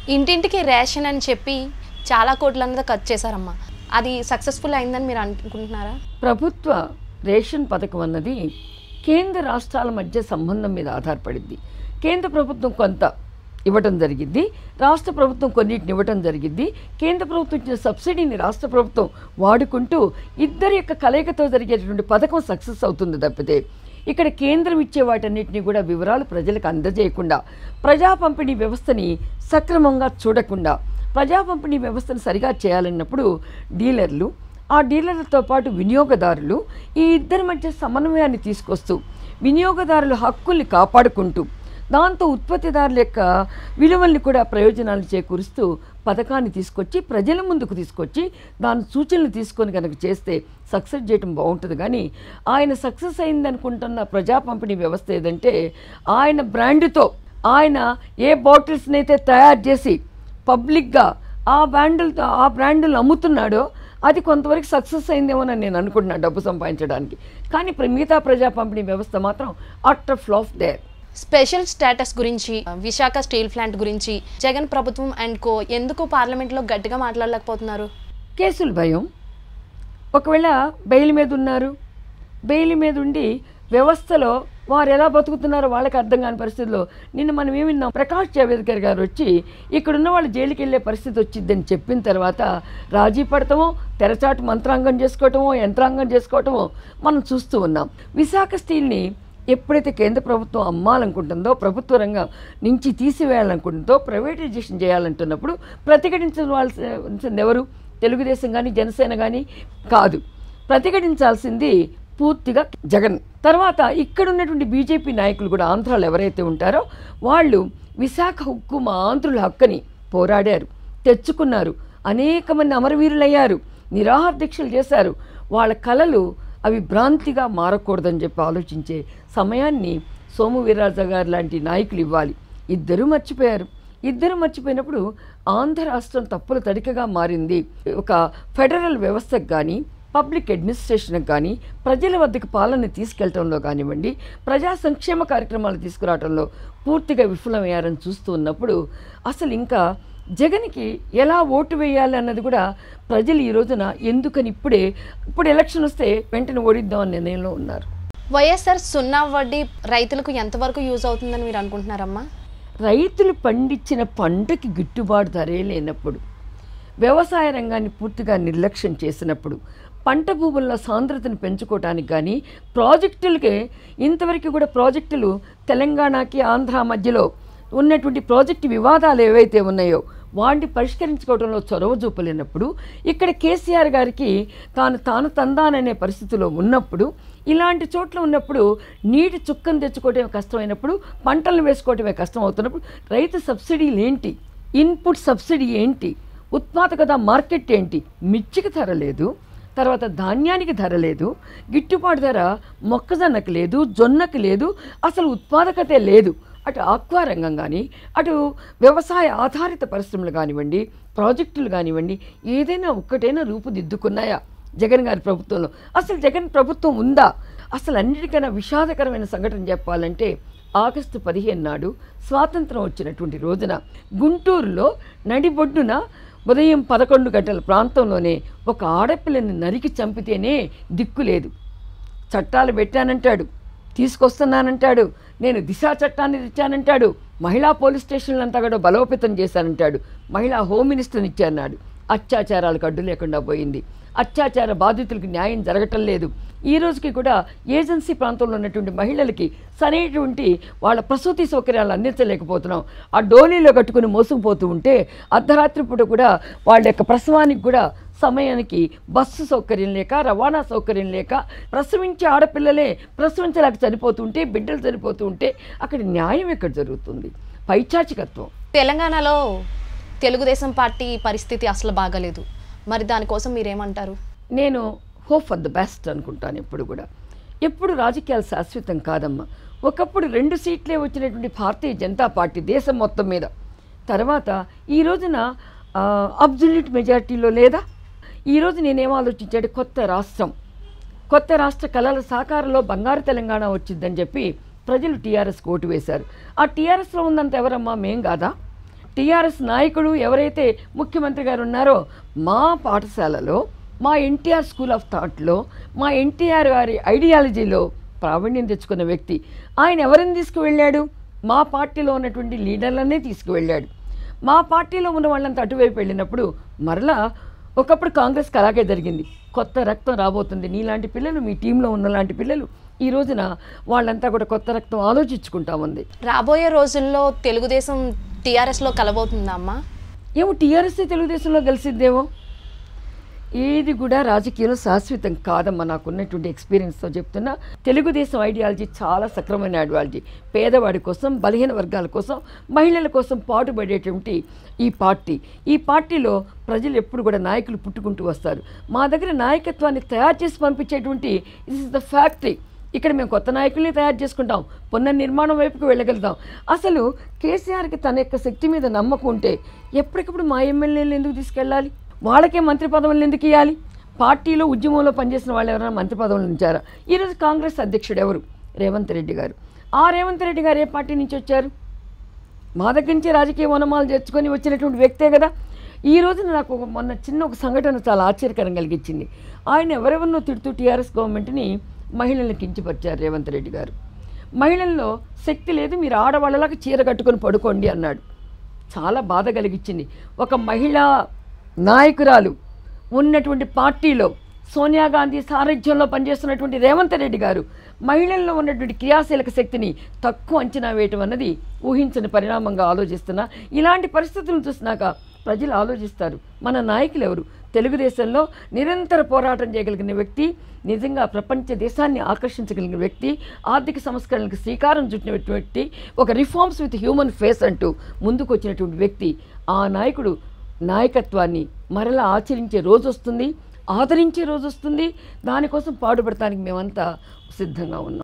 ఇంటింటికి రేషన్ అని చెప్పి చాలా కోట్ల అన్నది ఖర్చు చేశారమ్మా అది సక్సెస్ఫుల్ అయిందని మీరు అనుకుంటున్నారా ప్రభుత్వ రేషన్ పథకం అన్నది కేంద్ర రాష్ట్రాల మధ్య సంబంధం మీద ఆధారపడింది కేంద్ర ప్రభుత్వం కొంత ఇవ్వటం జరిగింది రాష్ట్ర ప్రభుత్వం కొన్నిటిని ఇవ్వటం జరిగింది కేంద్ర ప్రభుత్వం ఇచ్చిన సబ్సిడీని రాష్ట్ర ప్రభుత్వం వాడుకుంటూ ఇద్దరి యొక్క కలయికతో జరిగేటటువంటి పథకం సక్సెస్ అవుతుంది తప్పితే ఇక్కడ కేంద్రం ఇచ్చే వాటన్నిటిని కూడా వివరాలు ప్రజలకు అందజేయకుండా ప్రజా పంపిణీ వ్యవస్థని సక్రమంగా చూడకుండా ప్రజా పంపిణీ వ్యవస్థను సరిగా చేయాలన్నప్పుడు డీలర్లు ఆ డీలర్లతో పాటు వినియోగదారులు ఈ ఇద్దరి మధ్య సమన్వయాన్ని తీసుకొస్తూ వినియోగదారుల హక్కుల్ని కాపాడుకుంటూ దాంతో ఉత్పత్తిదారుల యొక్క విలువల్ని కూడా ప్రయోజనాలు చేకూరుస్తూ పథకాన్ని తీసుకొచ్చి ప్రజల ముందుకు తీసుకొచ్చి దాని సూచనలు తీసుకొని కనుక చేస్తే సక్సెస్ చేయడం బాగుంటుంది కానీ ఆయన సక్సెస్ అయింది అనుకుంటున్న ప్రజా పంపిణీ వ్యవస్థ ఏదంటే ఆయన బ్రాండ్తో ఆయన ఏ బాటిల్స్ని అయితే తయారు చేసి పబ్లిక్గా ఆ బ్రాండులతో ఆ బ్రాండులు అమ్ముతున్నాడో అది కొంతవరకు సక్సెస్ అయిందేమోనని నేను అనుకుంటున్నాను డబ్బు సంపాదించడానికి కానీ ప్ర- మిగతా ప్రజా పంపిణీ వ్యవస్థ మాత్రం utter flop there special status గురించి విశాఖ స్టీల్ ప్లాంట్ గురించి జగన్ ప్రభుత్వం అండ్ కో ఎందుకు పార్లమెంట్లో గట్టిగా మాట్లాడలేకపోతున్నారు కేసులు భయం ఒకవేళ బెయిల్ మీద ఉన్నారు బెయిల్ మీద ఉండి వ్యవస్థలో వారు ఎలా బతుకుతున్నారో వాళ్ళకి అర్థం కాని పరిస్థితిలో నిన్న మనం ఏమి విన్నాం ప్రకాష్ జావేద్కర్ గారు వచ్చి ఇక్కడున్న వాళ్ళు జైలుకి వెళ్ళే పరిస్థితి వచ్చిందని చెప్పిన తర్వాత రాజీ పడటమో తెరచాటు మంత్రాంగం చేసుకోవటమో యంత్రాంగం చేసుకోవటమో మనం చూస్తూ ఉన్నాం విశాఖ స్టీల్ని ఎప్పుడైతే కేంద్ర ప్రభుత్వం అమ్మాలనుకుంటుందో ప్రభుత్వ రంగం నుంచి తీసివేయాలనుకుంటుందో ప్రైవేటైజేషన్ చేయాలంటున్నప్పుడు ప్రతిఘటించవలసింది ఎవరు తెలుగుదేశం కానీ జనసేన కానీ కాదు ప్రతిఘటించాల్సింది పూర్తిగా జగన్ తర్వాత ఇక్కడ ఉన్నటువంటి బీజేపీ నాయకులు కూడా ఆంధ్రాలో ఎవరైతే ఉంటారో వాళ్ళు విశాఖ హక్కు మా ఆంధ్రుల హక్కని పోరాడారు తెచ్చుకున్నారు అనేక మంది అమరవీరులయ్యారు నిరాహార దీక్షలు చేశారు వాళ్ళ కళలు అవి భ్రాంతిగా మారకూడదని చెప్పి ఆలోచించే సమయాన్ని సోము వీర్రాజు గారు లాంటి నాయకులు ఇవ్వాలి ఇద్దరూ మర్చిపోయారు ఇద్దరు మర్చిపోయినప్పుడు ఆంధ్ర రాష్ట్రం తప్పుల తడికగా మారింది ఒక ఫెడరల్ వ్యవస్థకు కానీ పబ్లిక్ అడ్మినిస్ట్రేషన్కి కానీ ప్రజల వద్దకు పాలన తీసుకెళ్లడంలో కానివ్వండి ప్రజా సంక్షేమ కార్యక్రమాలు తీసుకురావడంలో పూర్తిగా విఫలమయ్యారని చూస్తూ ఉన్నప్పుడు అసలు ఇంకా జగన్కి ఎలా ఓటు వేయాలి అన్నది కూడా ప్రజలు ఈ రోజున ఎందుకని ఇప్పుడే ఇప్పుడు ఎలక్షన్ వస్తే వెంటనే ఓడిద్దాం అనే నిర్ణయంలో ఉన్నారు వైఎస్ఆర్ సున్నా వడ్డీ రైతులకు ఎంతవరకు యూజ్ అవుతుందని మీరు అనుకుంటున్నారమ్మా రైతులు పండించిన పంటకి గిట్టుబాటు ధరే లేనప్పుడు వ్యవసాయ రంగాన్ని పూర్తిగా నిర్లక్ష్యం చేసినప్పుడు పంట భూముల్లో సాంద్రతను పెంచుకోవటానికి కానీ ప్రాజెక్టులకి ఇంతవరకు కూడా ప్రాజెక్టులు తెలంగాణకి ఆంధ్ర మధ్యలో ఉన్నటువంటి ప్రాజెక్టు వివాదాలు ఏవైతే ఉన్నాయో వాటిని పరిష్కరించుకోవడంలో చొరవ చూపలేనప్పుడు ఇక్కడ కేసీఆర్ గారికి తాను తాను తందాననే పరిస్థితిలో ఉన్నప్పుడు ఇలాంటి చోట్ల ఉన్నప్పుడు నీటి చుక్కను తెచ్చుకోవటమే కష్టమైనప్పుడు పంటలను వేసుకోవటమే కష్టం అవుతున్నప్పుడు రైతు సబ్సిడీలు ఏంటి ఇన్పుట్ సబ్సిడీ ఏంటి ఉత్పాదకత మార్కెట్ ఏంటి మిర్చికి ధర లేదు తర్వాత ధాన్యానికి ధర లేదు గిట్టుబాటు ధర మొక్కజొన్నకు లేదు జొన్నకు లేదు అసలు ఉత్పాదకతే లేదు అటు ఆక్వా రంగం కానీ అటు వ్యవసాయ ఆధారిత పరిశ్రమలు కానివ్వండి ప్రాజెక్టులు కానివ్వండి ఏదైనా ఒక్కటైనా రూపుదిద్దుకున్నాయా జగన్ గారి ప్రభుత్వంలో అసలు జగన్ ప్రభుత్వం ఉందా అసలు అన్నిటికన్నా విషాదకరమైన సంఘటన చెప్పాలంటే ఆగస్టు పదిహేను నాడు స్వాతంత్రం వచ్చినటువంటి రోజున గుంటూరులో నడిబొడ్డున ఉదయం పదకొండు గంటల ప్రాంతంలోనే ఒక ఆడపిల్లని నరికి చంపితేనే దిక్కు లేదు చట్టాలు పెట్టానంటాడు తీసుకొస్తున్నానంటాడు నేను దిశా చట్టాన్ని తెచ్చానంటాడు మహిళా పోలీస్ స్టేషన్లంతా కూడా బలోపేతం చేశానంటాడు మహిళా హోమ్ మినిస్టర్ని ఇచ్చాన్నాడు అత్యాచారాలకు అడ్డు లేకుండా పోయింది అత్యాచార బాధితులకు న్యాయం జరగటం లేదు ఈ రోజుకి కూడా ఏజెన్సీ ప్రాంతంలో ఉన్నటువంటి మహిళలకి సరైనటువంటి వాళ్ళ ప్రసూతి సౌకర్యాలు అందించలేకపోతున్నాం ఆ డోలీలో కట్టుకుని మోసుకుపోతూ ఉంటే అర్ధరాత్రి పూట కూడా వాళ్ళ యొక్క ప్రసవానికి కూడా సమయానికి బస్సు సౌకర్యం లేక రవాణా సౌకర్యం లేక ప్రసవించే ఆడపిల్లలే ప్రసవించలేక చనిపోతుంటే బిడ్డలు చనిపోతూ ఉంటే అక్కడ న్యాయం ఎక్కడ జరుగుతుంది పైచాచికత్వం తెలంగాణలో తెలుగుదేశం పార్టీ పరిస్థితి అసలు బాగలేదు మరి దానికోసం మీరేమంటారు నేను హోప్ ఫర్ ద బెస్ట్ అనుకుంటాను ఎప్పుడు కూడా ఎప్పుడు రాజకీయాలు శాశ్వతం కాదమ్మా ఒకప్పుడు రెండు సీట్లే వచ్చినటువంటి భారతీయ జనతా పార్టీ దేశం మొత్తం మీద తర్వాత ఈ రోజున అబ్జల్యూట్ మెజారిటీలో లేదా ఈరోజు నేనేం ఆలోచించాడు కొత్త రాష్ట్రం కొత్త రాష్ట్ర కళల సాకారంలో బంగారు తెలంగాణ వచ్చిందని చెప్పి ప్రజలు టీఆర్ఎస్కి ఓటు వేశారు ఆ టీఆర్ఎస్లో ఉన్నంత ఎవరమ్మా మేం కాదా టీఆర్ఎస్ నాయకుడు ఎవరైతే ముఖ్యమంత్రి గారు ఉన్నారో మా పాఠశాలలో మా ఎన్టీఆర్ స్కూల్ ఆఫ్ థాట్లో మా ఎన్టీఆర్ గారి ఐడియాలజీలో ప్రావీణ్యం తెచ్చుకున్న వ్యక్తి ఆయన ఎవరిని తీసుకువెళ్ళాడు మా పార్టీలో ఉన్నటువంటి లీడర్లనే తీసుకువెళ్ళాడు మా పార్టీలో ఉన్న వాళ్ళంతా అటువైపు వెళ్ళినప్పుడు మరలా ఒకప్పుడు కాంగ్రెస్కి అలాగే జరిగింది కొత్త రక్తం రాబోతుంది నీలాంటి పిల్లలు మీ టీంలో ఉన్న లాంటి పిల్లలు ఈ రోజున వాళ్ళంతా కూడా కొత్త రక్తం ఆలోచించుకుంటా ఉంది రాబోయే రోజుల్లో తెలుగుదేశం టీఆర్ఎస్లో కలబోతుందా అమ్మా ఏమో టీఆర్ఎస్ తెలుగుదేశంలో కలిసిద్దేమో ఏది కూడా రాజకీయంలో శాశ్వతం కాదమ్మా నాకున్నటువంటి ఎక్స్పీరియన్స్తో చెప్తున్నా తెలుగుదేశం ఐడియాలజీ చాలా సక్రమైన ఐడియాలజీ పేదవాడి కోసం బలహీన వర్గాల కోసం మహిళల కోసం పాటుపడేటువంటి ఈ పార్టీ ఈ పార్టీలో ప్రజలు ఎప్పుడు కూడా నాయకులు పుట్టుకుంటూ వస్తారు మా దగ్గర నాయకత్వాన్ని తయారు చేసి పంపించేటువంటి దిస్ ఇస్ ద ఫ్యాక్టరీ ఇక్కడ మేము కొత్త నాయకుల్ని తయారు చేసుకుంటాం పునర్నిర్మాణం వైపుకు వెళ్ళగలుగుతాం అసలు కేసీఆర్కి తన యొక్క శక్తి మీద నమ్మకం ఉంటే ఎప్పటికప్పుడు మా ఎమ్మెల్యేలు ఎందుకు తీసుకెళ్ళాలి వాళ్ళకే మంత్రి పదవులను ఎందుకు ఇవ్వాలి పార్టీలో ఉద్యమంలో పనిచేసిన వాళ్ళు ఎవరైనా మంత్రి పదవులు ఉంచారా ఈరోజు కాంగ్రెస్ అధ్యక్షుడు ఎవరు రేవంత్ రెడ్డి గారు ఆ రేవంత్ రెడ్డి గారు ఏ పార్టీ నుంచి వచ్చారు మా దగ్గర నుంచి రాజకీయ వనమాలు తెచ్చుకొని వచ్చినటువంటి వ్యక్తే కదా ఈ రోజున నాకు ఒక మొన్న చిన్న ఒక సంఘటన చాలా ఆశ్చర్యకరం కలిగించింది ఆయన ఎవరెవరినో తిడుతూ టీఆర్ఎస్ గవర్నమెంట్ని మహిళలను కించపరిచారు రేవంత్ రెడ్డి గారు మహిళల్లో శక్తి లేదు మీరు ఆడవాళ్ళలాగా చీర కట్టుకొని పడుకోండి అన్నాడు చాలా బాధ కలిగించింది ఒక మహిళా నాయకురాలు ఉన్నటువంటి పార్టీలో సోనియా గాంధీ సారథ్యంలో పనిచేస్తున్నటువంటి రేవంత్ రెడ్డి గారు మహిళల్లో ఉన్నటువంటి క్రియాశీలక శక్తిని తక్కువ అంచనా వేయటం అన్నది ఊహించని పరిణామంగా ఆలోచిస్తున్నా ఇలాంటి పరిస్థితులను చూసినాక ప్రజలు ఆలోచిస్తారు మన నాయకులు ఎవరు తెలుగుదేశంలో నిరంతర పోరాటం చేయగలిగిన వ్యక్తి నిజంగా ప్రపంచ దేశాన్ని ఆకర్షించగలిగిన వ్యక్తి ఆర్థిక సంస్కరణలకు శ్రీకారం చుట్టినటువంటి ఒక రిఫార్మ్స్ విత్ హ్యూమన్ ఫేస్ అంటూ ముందుకు వచ్చినటువంటి వ్యక్తి ఆ నాయకుడు నాయకత్వాన్ని మరలా ఆచరించే రోజు వస్తుంది ఆదరించే రోజు వస్తుంది దానికోసం పాటుపడటానికి మేమంతా సిద్ధంగా ఉన్నాం